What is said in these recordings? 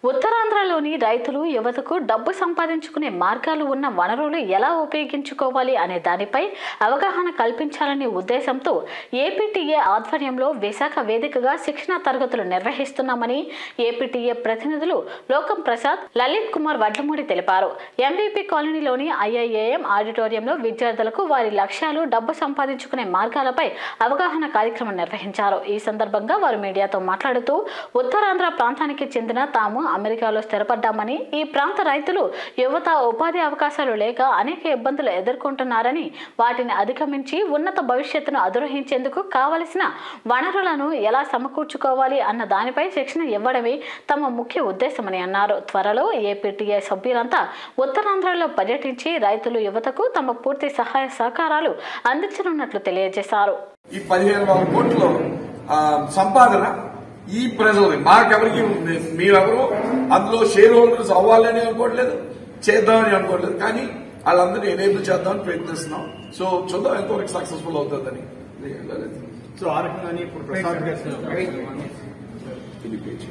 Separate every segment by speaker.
Speaker 1: ఉత్తరాంధ్రలోని రైతులు యువతకు డబ్బు సంపాదించుకునే మార్గాలు ఉన్న వనరులు ఎలా ఉపయోగించుకోవాలి అనే దానిపై అవగాహన కల్పించాలనే ఉద్దేశంతో ఏపీటీఏ ఆధ్వర్యంలో విశాఖ వేదికగా శిక్షణా తరగతులు నిర్వహిస్తున్నామని ఏపీటీఏ ప్రతినిధులు లోకం ప్రసాద్ లలిత్ కుమార్ వడ్లమూడి తెలిపారు ఎంవీపీ కాలనీలోని ఐఐఏఎం ఆడిటోరియంలో విద్యార్థులకు వారి లక్ష్యాలు డబ్బు సంపాదించుకునే మార్గాలపై అవగాహన కార్యక్రమం నిర్వహించారు ఈ సందర్భంగా వారు మీడియాతో మాట్లాడుతూ ఉత్తరాంధ్ర ప్రాంతానికి చెందిన తాము అమెరికాలో స్థిరపడ్డామని ఈ ప్రాంత రైతులు యువత ఉపాధి అవకాశాలు లేక అనేక ఇబ్బందులు ఎదుర్కొంటున్నారని వాటిని అధిగమించి ఉన్నత భవిష్యత్తును అధిరోహించేందుకు కావలసిన వనరులను ఎలా సమకూర్చుకోవాలి అన్న దానిపై శిక్షణ ఇవ్వడమే తమ ముఖ్య ఉద్దేశమని అన్నారు త్వరలో ఏపీటీఐ సభ్యులంతా ఉత్తరాంధ్రలో పర్యటించి రైతులు యువతకు తమ పూర్తి సహాయ సహకారాలు అందించనున్నట్లు తెలియజేశారు
Speaker 2: ఈ పదిహేను వందల కోట్లు ఆ, సంపాదన ఈ ప్రజలని మాకెవరికి మీరెవరు అందులో షేర్ హోల్డర్స్ అవ్వాలని అనుకోవట్లేదు చేద్దామని అనుకోవట్లేదు కానీ వాళ్ళందరినీ ఎనేబుల్ చేద్దామని ప్రయత్నిస్తున్నాం సో చూద్దాం ఎంతవరకు సక్సెస్ఫుల్ అవుతుందని
Speaker 3: సో ఆ రకంగానే ఇప్పుడు ప్రసాద్ గారు
Speaker 2: ఇది పేజీ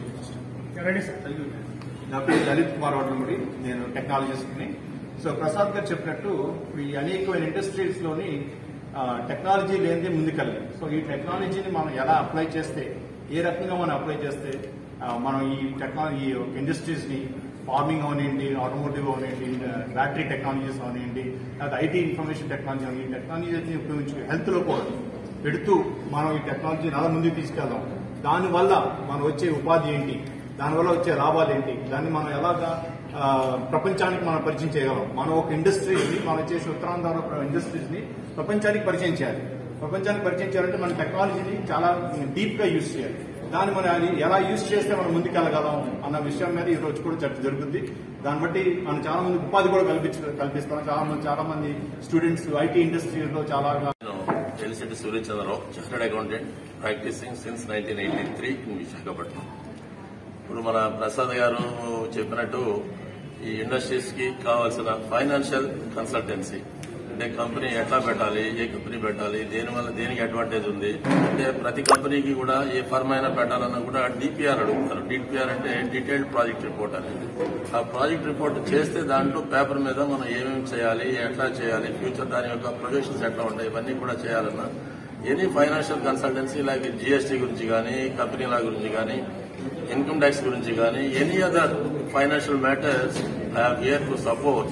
Speaker 3: నా పేరు లలిత్ కుమార్ వడ్లముడి నేను టెక్నాలజిస్ట్ ని సో ప్రసాద్ గారు చెప్పినట్టు ఇప్పుడు ఈ అనేకమైన ఇండస్ట్రీస్ లోని ఆ, టెక్నాలజీ లేనిదే ముందుకెళ్ళాలి సో ఈ టెక్నాలజీని మనం ఎలా అప్లై చేస్తే ఏ రకంగా మనం అప్లై చేస్తే ఆ, మనం ఈ టెక్నాలజీ ఇండస్ట్రీస్ ని ఫార్మింగ్ అవనివ్వండి ఆటోమోటివ్ అవనివ్వండి బ్యాటరీ టెక్నాలజీస్ అవనివ్వండి లేదా ఐటీ ఇన్ఫర్మేషన్ టెక్నాలజీ అవనివ్వండి టెక్నాలజీని ఉపయోగించి హెల్త్ లో కూడా పెడుతూ మనం ఈ టెక్నాలజీని అలా ముందుకు తీసుకెళ్దాం దానివల్ల మన వచ్చే ఉపాధి ఏంటి దానివల్ల వచ్చే లాభాలు ఏంటి దాన్ని మనం ఎలాగా ఆ, ప్రపంచానికి మనం పరిచయం చేయగలం మనం ఒక ఇండస్ట్రీని మనం చేసే ఉత్తరాంధ్ర ఇండస్ట్రీస్ ని ప్రపంచానికి పరిచయం చేయాలి ప్రపంచానికి పరిచయం చేయాలంటే మన టెక్నాలజీని చాలా డీప్ గా యూజ్ చేయాలి దాన్ని మనం అది ఎలా యూజ్ చేస్తే మనం ముందుకెళ్ళగలం అన్న విషయం మీద ఈ రోజు కూడా చర్చ జరుగుతుంది దాన్ని బట్టి మనం చాలా మంది ఉపాధి కూడా కల్పించ కల్పిస్తాం చాలా మంది చాలా మంది స్టూడెంట్స్ ఐటీ ఇండస్ట్రీలో చాలా
Speaker 4: నేను ఎలిసిటి Suryachandra Rao chartered accountant practising since nineteen eighty three in Visakhapatnam ఇప్పుడు మన ప్రసాద్ గారు చెప్పినట్టు ఈ ఇండస్ట్రీస్ కి కావాల్సిన ఫైనాన్షియల్ కన్సల్టెన్సీ అంటే కంపెనీ ఎట్లా పెట్టాలి ఏ కంపెనీ పెట్టాలి దేని వల్ల దేనికి అడ్వాంటేజ్ ఉంది అంటే ప్రతి కంపెనీకి కూడా ఏ ఫర్మ్ అయినా పెట్టాలన్నా కూడా డిపిఆర్ అడుగుతారు డిపిఆర్ అంటే డీటెయిల్డ్ ప్రాజెక్ట్ రిపోర్ట్ అనేది ఆ ప్రాజెక్ట్ రిపోర్ట్ చేస్తే దాంట్లో పేపర్ మీద మనం ఏమేమి చేయాలి ఎట్లా చేయాలి ఫ్యూచర్ దాని యొక్క ప్రొజెక్షన్స్ ఎట్లా ఉంటాయి ఇవన్నీ కూడా చేయాలన్నా any financial consultancy like GST గురించి కానీ కంపెనీల గురించి కానీ ఇన్కమ్ ట్యాక్స్ గురించి కానీ any other financial matters have here to support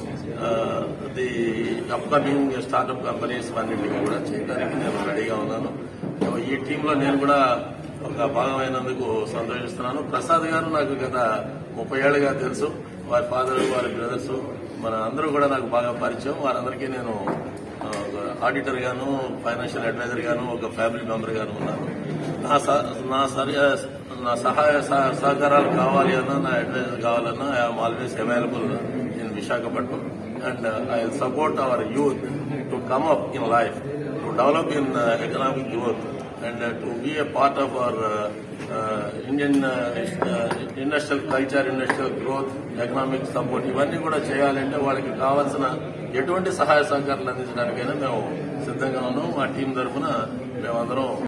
Speaker 4: the upcoming startup companies అన్నింటికి కూడా చేయడానికి నేను రెడీగా ఉన్నాను ఈ టీంలో నేను కూడా ఒక భాగమైనందుకు సంతోషిస్తున్నాను ప్రసాద్ గారు నాకు గత ముప్పై ఏళ్ళుగా తెలుసు వారి ఫాదర్ వారి బ్రదర్స్ మన అందరూ కూడా నాకు బాగా పరిచయం వారందరికీ నేను ఆ, ఒక ఆడిటర్ గాను ఫైనాన్షియల్ అడ్వైజర్ గాను ఒక ఫ్యామిలీ మెంబర్ గాను ఉన్నాను నా స- నా సరి నా సహాయ సహ- సహకారాలు కావాలి అన్నా నా అడ్వైజర్ కావాలన్నా I'm always available in Visakhapatnam and I support our youth to come up in life to develop in economic growth and to be a part of our Indian industrial culture industrial growth economic support ఇవన్నీ కూడా చేయాలంటే వాళ్ళకి కావాల్సిన ఎటువంటి సహాయ సహకారాలు అందించడానికైనా మేము సిద్ధంగా ఉన్నాం మా టీం తరఫున మేమందరం